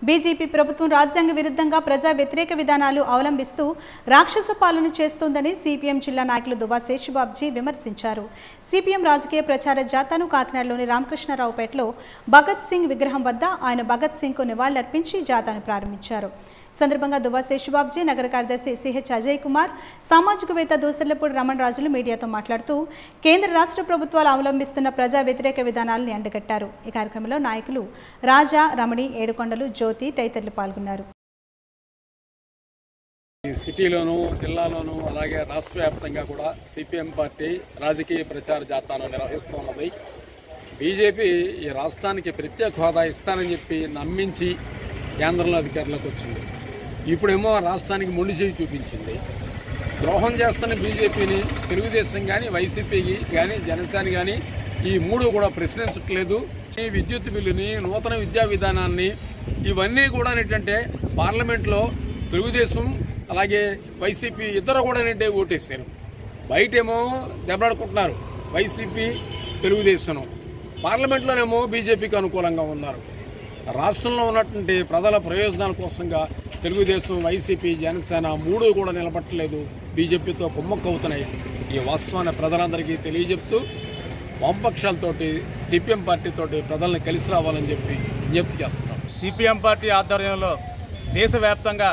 BJP ప్రభుత్వం రాజ్యాంగ విరుద్ధంగా ప్రజా వ్యతిరేక విధానాలు అవలంబిస్తూ రాక్షస పాలన చేస్తోందని సిపిఎం జిల్లా నాయకులు దువా శేషుబాబ్జీ విమర్శించారు సిపిఎం రాజకీయ ప్రచార జాతాను కాకినాడలోని రామకృష్ణరావుపేటలో భగత్ సింగ్ విగ్రహం వద్ద ఆయన భగత్ సింగ్కు నివాళులర్పించి జాతాను ప్రారంభించారు సందర్భంగా దువా శేషుబాబ్జీ నగర కార్యదర్శి సిహెచ్ అజయ్ కుమార్ సామాజికవేత్త దూసర్లపూడి రమణ రాజులు మీడియాతో మాట్లాడుతూ కేంద్ర రాష్ట్ర ప్రభుత్వాలు అవలంబిస్తున్న ప్రజా వ్యతిరేక విధానాలను ఎండగట్టారు ఈ కార్యక్రమంలో నాయకులు రాజా రమణి ఏడుకొండలు జ్యోతి తదితరులు పాల్గొన్నారు ఈ సిటీలోను జిల్లాలోను అలాగే రాష్ట్ర వ్యాప్తంగా కూడా సిపిఎం పార్టీ రాజకీయ ప్రచార జాతాను నిర్వహిస్తున్నది బీజేపీ ఈ రాష్ట్రానికి ప్రత్యేక హోదా ఇస్తానని చెప్పి నమ్మించి కేంద్రంలో అధికారంలోకి వచ్చింది ఇప్పుడేమో రాష్ట్రానికి మొండి చేయి చూపించింది ద్రోహం చేస్తున్న బీజేపీని తెలుగుదేశం కానీ వైసీపీకి కానీ జనసేన కానీ ఈ మూడు కూడా ప్రశ్నించట్లేదు ఈ విద్యుత్ బిల్లుని నూతన విద్యా విధానాన్ని ఇవన్నీ కూడా ఏంటంటే పార్లమెంట్లో తెలుగుదేశం అలాగే వైసీపీ ఇద్దరు కూడా ఏంటంటే ఓటేశారు బయటేమో దెబ్బలాడుకుంటున్నారు వైసీపీ తెలుగుదేశం పార్లమెంట్లోనేమో బీజేపీకి అనుకూలంగా ఉన్నారు రాష్ట్రంలో ఉన్నటువంటి ప్రజల ప్రయోజనాల కోసంగా తెలుగుదేశం వైసీపీ జనసేన మూడు కూడా నిలబట్టలేదు బీజేపీతో కుమ్మక్కవుతున్నాయి ఈ వాస్తవాన్ని ప్రజలందరికీ తెలియజెప్తూ వామపక్షాలతోటి సిపిఎం పార్టీతోటి ప్రజల్ని కలిసి రావాలని చెప్పి విజ్ఞప్తి చేస్తున్నాం సిపిఎం పార్టీ ఆధ్వర్యంలో దేశవ్యాప్తంగా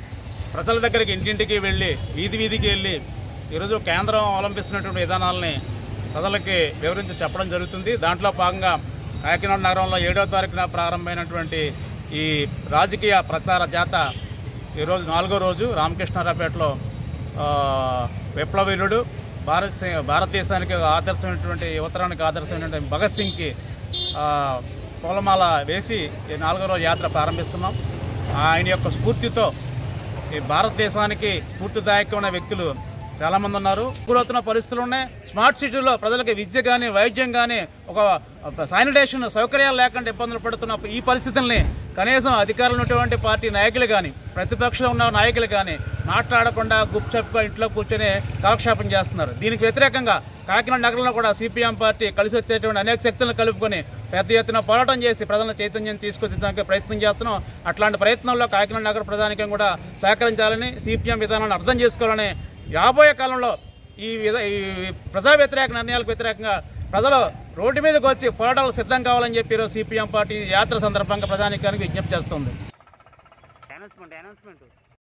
ప్రజల దగ్గరికి ఇంటింటికి వెళ్ళి వీధి వీధికి వెళ్ళి ఈరోజు కేంద్రం అవలంబిస్తున్నటువంటి విధానాలని ప్రజలకి వివరించి చెప్పడం జరుగుతుంది దాంట్లో భాగంగా కాకినాడ నగరంలో ఏడవ తారీఖున ప్రారంభమైనటువంటి ఈ రాజకీయ ప్రచార జాత ఈరోజు నాలుగో రోజు రామకృష్ణారావుపేటలో ఆ, విప్లవీరుడు భారత భారతదేశానికి ఆదర్శమైనటువంటి యువతరానికి ఆదర్శమైనటువంటి భగత్ సింగ్కి ఆ, పూలమాల వేసి ఈ నాలుగో రోజు యాత్ర ప్రారంభిస్తున్నాం ఆయన యొక్క స్ఫూర్తితో ఈ భారతదేశానికి స్ఫూర్తిదాయకమైన వ్యక్తులు చాలామంది ఉన్నారు గురవుతున్న పరిస్థితులు ఉన్నాయి స్మార్ట్ సిటీలో ప్రజలకు విద్య కానీ వైద్యం కానీ ఒక శానిటేషన్ సౌకర్యాలు లేకుండా ఇబ్బందులు పడుతున్న ఈ పరిస్థితుల్ని కనీసం అధికారులు ఉన్నటువంటి పార్టీ నాయకులు కానీ ప్రతిపక్షంలో ఉన్న నాయకులు కానీ మాట్లాడకుండా గుప్చప్గా ఇంట్లో కూర్చొని కాలక్షేపం చేస్తున్నారు దీనికి వ్యతిరేకంగా కాకినాడ నగరంలో కూడా సిపిఎం పార్టీ కలిసి వచ్చేటువంటి అనేక శక్తులను కలుపుకొని పెద్ద ఎత్తున పోరాటం చేసి ప్రజల చైతన్యం తీసుకొచ్చేదానికి ప్రయత్నం చేస్తున్నాం అట్లాంటి ప్రయత్నంలో కాకినాడ నగర ప్రజానికం కూడా సహకరించాలని సిపిఎం విధానాన్ని అర్థం చేసుకోవాలని రాబోయే కాలంలో ఈ విధ ఈ ప్రజా వ్యతిరేక నిర్ణయాలకు వ్యతిరేకంగా ప్రజలు రోడ్డు మీదకి వచ్చి పోరాటాలు సిద్ధం కావాలని చెప్పి ఈరోజు సిపిఎం పార్టీ యాత్ర సందర్భంగా ప్రధానికానికి విజ్ఞప్తి చేస్తుంది అనౌన్స్మెంట్ అనౌన్స్మెంట్